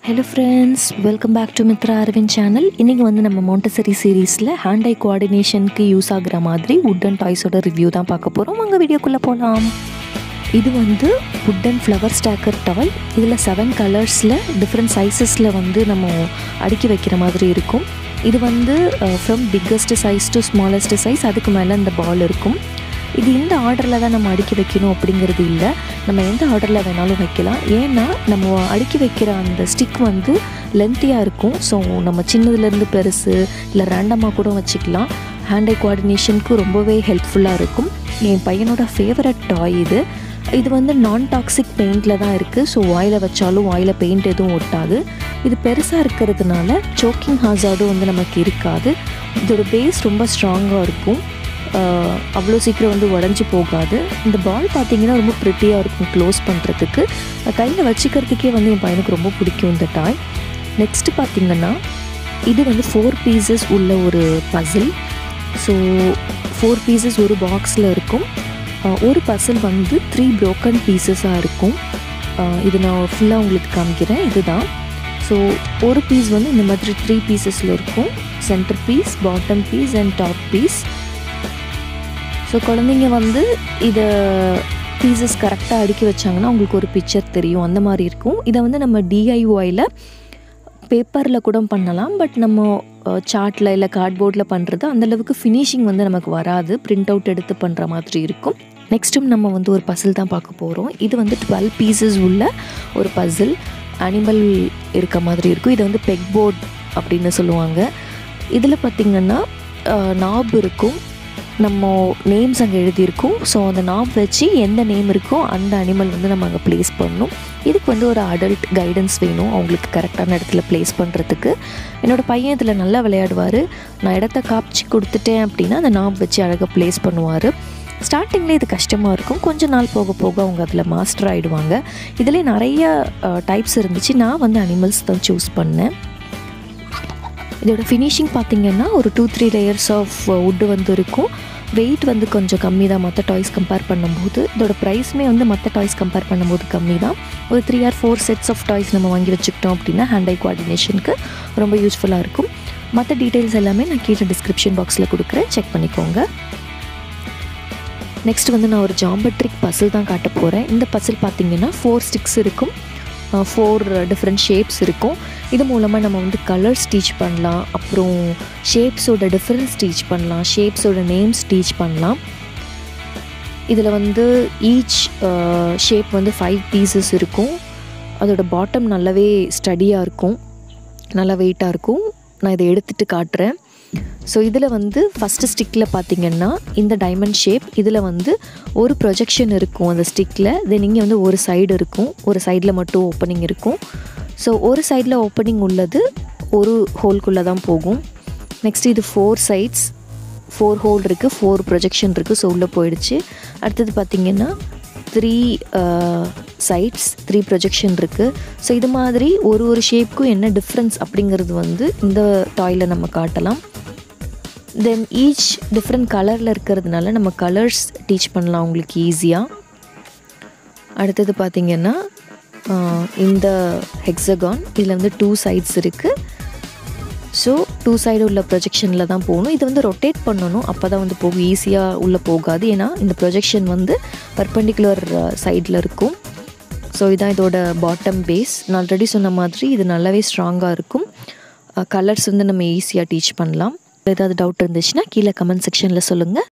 hello friends welcome back to Mithra Aravind channel இன்றைக்கி வந்து நம்ம மோண்டசரி சீரீஸில் ஹேண்ட் ஐ கோஆர்டினேஷனுக்கு யூஸ் ஆகுற மாதிரி வுட்டன் டாய்ஸோட ரிவ்யூ தான் பார்க்க போகிறோம் அங்கே வீடியோக்குள்ளே போகலாம் இது வந்து வுட்டன் ஃப்ளவர் ஸ்டாக்கர் டாய் இதில் செவன் கலர்ஸில் டிஃப்ரெண்ட் சைஸஸில் வந்து நம்ம அடுக்கி வைக்கிற மாதிரி இருக்கும் இது வந்து from biggest size to smallest size அதுக்கு மேலே இந்த பால் இருக்கும் இது இந்த ஆர்டரில் தான் நம்ம அடுக்கி வைக்கணும் அப்படிங்கிறது இல்லை நம்ம எந்த ஆர்டரில் வேணாலும் வைக்கலாம் ஏன்னா நம்ம அடுக்கி வைக்கிற அந்த ஸ்டிக் வந்து லென்த்தியாக இருக்கும் ஸோ நம்ம சின்னதுலேருந்து பெருசு இல்லை ரேண்டமாக கூட வச்சுக்கலாம் ஹேண்ட் ஐ கோஆர்டினேஷனுக்கு ரொம்பவே ஹெல்ப்ஃபுல்லாக இருக்கும் என் பையனோட ஃபேவரட் டாய் இது இது வந்து நான் டாக்ஸிக் பெயிண்டில் தான் இருக்குது ஸோ வாயில் வச்சாலும் வாயில் பெயிண்ட் எதுவும் ஒட்டாது இது பெருசாக இருக்கிறதுனால சோக்கிங் ஹாசார்டும் வந்து நமக்கு இருக்காது இதோட பேஸ் ரொம்ப ஸ்ட்ராங்காக இருக்கும் அவ்வளோ சீக்கிரம் வந்து உடஞ்சி போகாது இந்த பால் பார்த்தீங்கன்னா ரொம்ப ப்ரிட்டியாக இருக்கும் க்ளோஸ் பண்ணுறதுக்கு கையில் வச்சுக்கிறதுக்கே வந்து என் பையனுக்கு ரொம்ப பிடிக்கும் இந்த டாய் நெக்ஸ்ட்டு பார்த்திங்கன்னா இது வந்து ஃபோர் பீசஸ் உள்ள ஒரு பசில் ஸோ ஃபோர் பீசஸ் ஒரு பாக்ஸில் இருக்கும் ஒரு பசில் வந்து த்ரீ ப்ரோக்கன் பீசஸாக இருக்கும் இது நான் ஃபுல்லாக உங்களுக்கு காமிக்கிறேன் இதுதான் ஸோ ஒரு பீஸ் வந்து இந்த மாதிரி த்ரீ பீசஸில் இருக்கும் center piece bottom piece and top piece so குழந்தைங்க வந்து இதை பீசஸ் கரெக்டாக அடுக்கி வச்சாங்கன்னா உங்களுக்கு ஒரு பிக்சர் தெரியும் அந்த மாதிரி இருக்கும் இதை வந்து நம்ம டிஐஒயில் பேப்பரில் கூட பண்ணலாம் பட் நம்ம சார்ட்டில் இல்லை கார்ட்போர்டில் பண்ணுறது அந்தளவுக்கு ஃபினிஷிங் வந்து நமக்கு வராது பிரிண்ட் அவுட் எடுத்து பண்ணுற மாதிரி இருக்கும் நெக்ஸ்ட்டும் நம்ம வந்து ஒரு பசில் தான் பார்க்க போகிறோம் இது வந்து டுவெல் பீசஸ் உள்ள ஒரு பசில் அனிமல் இருக்க மாதிரி இருக்கும் இதை வந்து பெக் போர்ட் அப்படின்னு சொல்லுவாங்க இதில் பார்த்திங்கன்னா நாப் இருக்கும் நம்ம நேம்ஸ் அங்கே எழுதியிருக்கோம் ஸோ அந்த நாப் வச்சு எந்த நேம் இருக்கோ அந்த அனிமல் வந்து நம்ம அங்கே ப்ளேஸ் பண்ணணும் இதுக்கு வந்து ஒரு அடல்ட் கைடன்ஸ் வேணும் அவங்களுக்கு கரெக்டான இடத்துல ப்ளேஸ் பண்ணுறதுக்கு என்னோடய பையன் இதில் நல்லா விளையாடுவார் நான் இடத்த காப்பிச்சு கொடுத்துட்டேன் அப்படின்னா அந்த நாப் வச்சு அழகாக ப்ளேஸ் பண்ணுவார் ஸ்டார்டிங்கில் இது கஷ்டமாக இருக்கும் கொஞ்ச நாள் போக போக அவங்க அதில் மாஸ்டர் ஆகிடுவாங்க இதில் நிறைய டைப்ஸ் இருந்துச்சு நான் வந்து அனிமல்ஸ் தான் சூஸ் பண்ணேன் இதோட ஃபினிஷிங் பார்த்திங்கன்னா ஒரு two three layers of wood வந்து இருக்கும் வெயிட் வந்து கொஞ்சம் கம்மி தான் மற்ற டாய்ஸ் கம்பேர் பண்ணும்போது இதோட ப்ரைஸுமே வந்து மற்ற டாய்ஸ் கம்பேர் பண்ணும்போது கம்மி தான் ஒரு three or four sets of toys நம்ம வாங்கி வச்சுக்கிட்டோம் அப்படின்னா ஹேண்ட் ஐ கோஆர்டினேஷனுக்கு ரொம்ப யூஸ்ஃபுல்லாக இருக்கும் மற்ற டீட்டெயில்ஸ் எல்லாமே நான் கீழே டிஸ்கிரிப்ஷன் பாக்ஸில் கொடுக்குறேன் செக் பண்ணிக்கோங்க நெக்ஸ்ட் வந்து நான் ஒரு ஜாம்பட்ரிக் பசில் தான் காட்ட போகிறேன் இந்த பசில் பார்த்திங்கன்னா ஃபோர் ஸ்டிக்ஸ் இருக்கும் ஃபோர் டிஃப்ரெண்ட் ஷேப்ஸ் இருக்கும் இது மூலமாக நம்ம வந்து கலர்ஸ் டீச் பண்ணலாம் அப்புறம் ஷேப்ஸோட டிஃப்ரென்ஸ் டீச் பண்ணலாம் ஷேப்ஸோட நேம்ஸ் டீச் பண்ணலாம் இதில் வந்து ஈச் ஷேப் வந்து ஃபைவ் பீசஸ் இருக்கும் அதோட பாட்டம் நல்லாவே ஸ்டடியாக இருக்கும் நல்லா வெயிட்டாக இருக்கும் நான் இதை எடுத்துகிட்டு காட்டுறேன் ஸோ இதில் வந்து ஃபஸ்ட்டு ஸ்டிக்கில் பார்த்திங்கன்னா இந்த டைமண்ட் ஷேப் இதில் வந்து ஒரு ப்ரொஜெக்ஷன் இருக்கும் அந்த ஸ்டிக்கில் தென் இங்கே வந்து ஒரு சைடு இருக்கும் ஒரு சைடில் மட்டும் ஓப்பனிங் இருக்கும் ஸோ ஒரு சைடில் ஓப்பனிங் உள்ளது ஒரு ஹோல்குள்ளே தான் போகும் நெக்ஸ்ட் இது ஃபோர் சைட்ஸ் ஃபோர் ஹோல் இருக்குது ஃபோர் ப்ரொஜெக்ஷன் இருக்குது ஸோ உள்ளே போயிடுச்சு அடுத்தது பார்த்திங்கன்னா த்ரீ சைட்ஸ் த்ரீ ப்ரொஜெக்ஷன் இருக்குது ஸோ இது மாதிரி ஒரு ஒரு ஷேப்புக்கும் என்ன டிஃப்ரென்ஸ் அப்படிங்கிறது வந்து இந்த டாயில் நம்ம காட்டலாம் தென் ஈச் டிஃப்ரெண்ட் கலரில் இருக்கிறதுனால நம்ம கலர்ஸ் டீச் பண்ணலாம் உங்களுக்கு ஈஸியாக அடுத்தது பார்த்திங்கன்னா இந்த ஹெக்ஸகான் இதில் வந்து டூ சைட்ஸ் இருக்குது ஸோ டூ சைடு உள்ள ப்ரொஜெக்ஷனில் தான் போகணும் இது வந்து ரொட்டேட் பண்ணணும் அப்போ தான் வந்து போகும் ஈஸியாக உள்ளே போகாது ஏன்னா இந்த ப்ரொஜெக்ஷன் வந்து பர்பண்டிகுலர் சைடில் இருக்கும் ஸோ இதான் இதோட பாட்டம் பேஸ் நான் ஆல்ரெடி சொன்ன மாதிரி இது நல்லாவே ஸ்ட்ராங்காக இருக்கும் கலர்ஸ் வந்து நம்ம ஈஸியாக டீச் பண்ணலாம் ஏதாவது டவுட் இருந்துச்சுன்னா கீழே கமெண்ட் செக்ஷனில் சொல்லுங்கள்